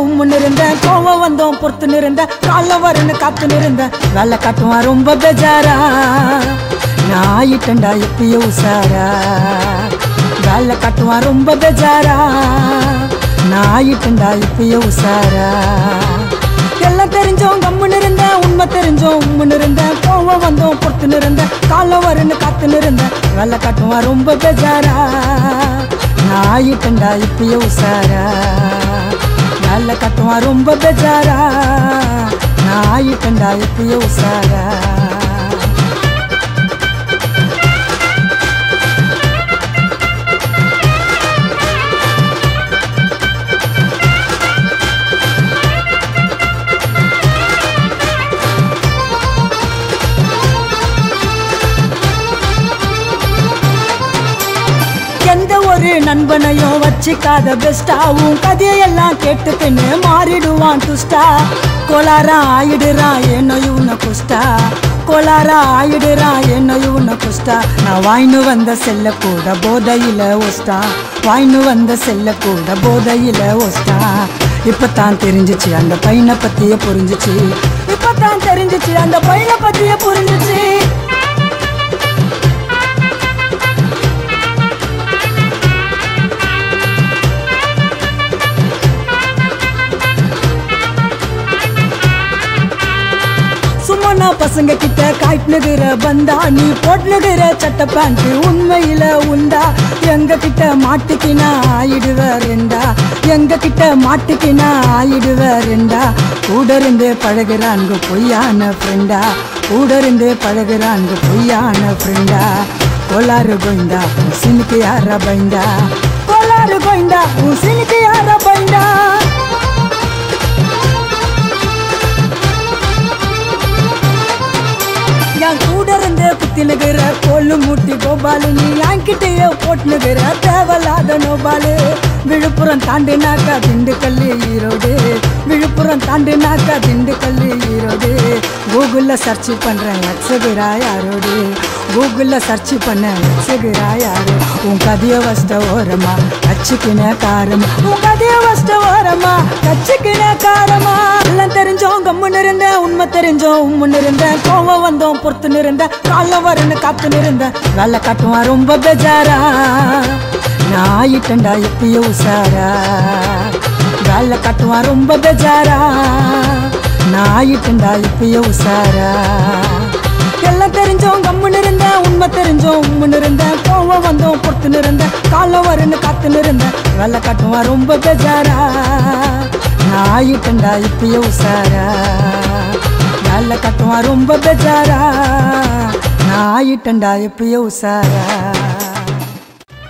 உம்முன்னு இருந்தேன் கோவம் வந்தோம் பொறுத்து இருந்தேன் காலம் வருன்னு காத்து இருந்தேன் வேலை காட்டுவான் ரொம்ப பெஜாரா நான் ஆயிட்டண்டா எப்பயோ உசாரா வேலை காட்டுவான் ரொம்ப பெஜாரா நான் ஆயிட்டண்டா எப்பயோ உசாரா எல்லாம் தெரிஞ்சோம் கம்முன்னு இருந்தேன் உண்மை தெரிஞ்சோம் உம்முன்னு இருந்தேன் கோவம் வந்தோம் பொறுத்து இருந்தேன் காலம் வருன்னு காத்து இருந்தேன் வேலை காட்டுவான் ரொம்ப பெஜாரா நான் ஆயிட்டண்டா இப்பயே உசாரா வேலை காட்டுவான் ரொம்ப பெஜாரா நான் ஆயிட்டண்டா இப்பயே உசாரா எந்த ஒரு நண்பனையும் வச்சுக்காத பெஸ்டாவும் கதையெல்லாம் கேட்டுக்கின்னு மாறிடுவான் துஷ்டா கோலாரா ஆயிடுறான் என்ன இவனை குஷ்டா கோலாரா ஆயிடுறான் என்ன இவனை குஷ்டா நான் வாய்னு வந்த செல்ல கூட போதையில ஒஸ்டா வாய்னு வந்த செல்ல கூட போதையில ஒஸ்டா இப்பதான் தெரிஞ்சிச்சு அந்த பையனை பத்திய புரிஞ்சிச்சு இப்பதான் தெரிஞ்சிச்சு அந்த பையனை பத்திய புரிஞ்சிச்சு சும்மா பசங்க கிட்ட காய்ட்டுனுகிற பந்தா நீ போட்டுனுகிற சட்ட பேண்ட் உண்மையில உண்டா எங்க கிட்ட மாட்டிக்கினா ஆயிடுவ ரெண்டா எங்க கிட்ட மாட்டிக்கினா ஆயிடுவ ரெண்டா கூட இருந்தே பழகுறாங்க பொய்யான ஃப்ரெண்டா கூட இருந்தே பழகுறாங்க பொய்யான ஃப்ரெண்டா கோளாறு கோயிந்தா உன் சினுக்கு யாரா பைண்டா கோளாறு கோயிந்தா உன் சினுக்கு யாரா பைண்டா என் கூட இருந்து குத்தினுகிற கொல்லு முட்டி கோபாலு நீ என்கிட்டயே போட்டுனுகிற தேவையில்லாத நோபாலு விழுப்புரம் தாண்டினாக்கா திண்டுக்கல்லு ஈரோடு விழுப்புரம் தாண்டினாக்கா திண்டுக்கல்லு ஈரோடு கூகுளில் சர்ச் பண்ணுறேன் எக்ஸகிரா யாரோடு கூகுளில் சர்ச் பண்ண எக்ஸகிரா யாரு உன் கதைய வஸ்ட ஓரமா கச்சிக்கின காரமா உன் கதைய வஸ்ட ஓரமா கச்சிக்கின காரமா எல்லாம் தெரிஞ்சோம் கம்முன்னு இருந்தேன் உண்மை தெரிஞ்சோம் உம்முன்னு இருந்தேன் கோவம் வந்தோம் பொறுத்து இருந்தேன் காலம் வருன்னு காத்து இருந்தேன் வேலை காட்டுவான் ரொம்ப பெஜாரா நான் ஆயிட்டண்டா எப்பயோ உசாரா வேலை காட்டுவான் ரொம்ப பெஜாரா நான் ஆயிட்டண்டா எப்பயோ உசாரா எல்லாம் தெரிஞ்சோம் கம்முன்னு இருந்தேன் உண்மை தெரிஞ்சோம் உம்முன்னு இருந்தேன் கோவம் வந்தோம் பொறுத்து இருந்தேன் காலம் வருன்னு காத்து இருந்தேன் வேலை காட்டுவான் ரொம்ப பெஜாரா நான் ஆயிட்டண்டா இப்பயே உசாரா வேலை காட்டுவான் ரொம்ப பெஜாரா நான் ஆயிட்டண்டா எப்பயே உசாரா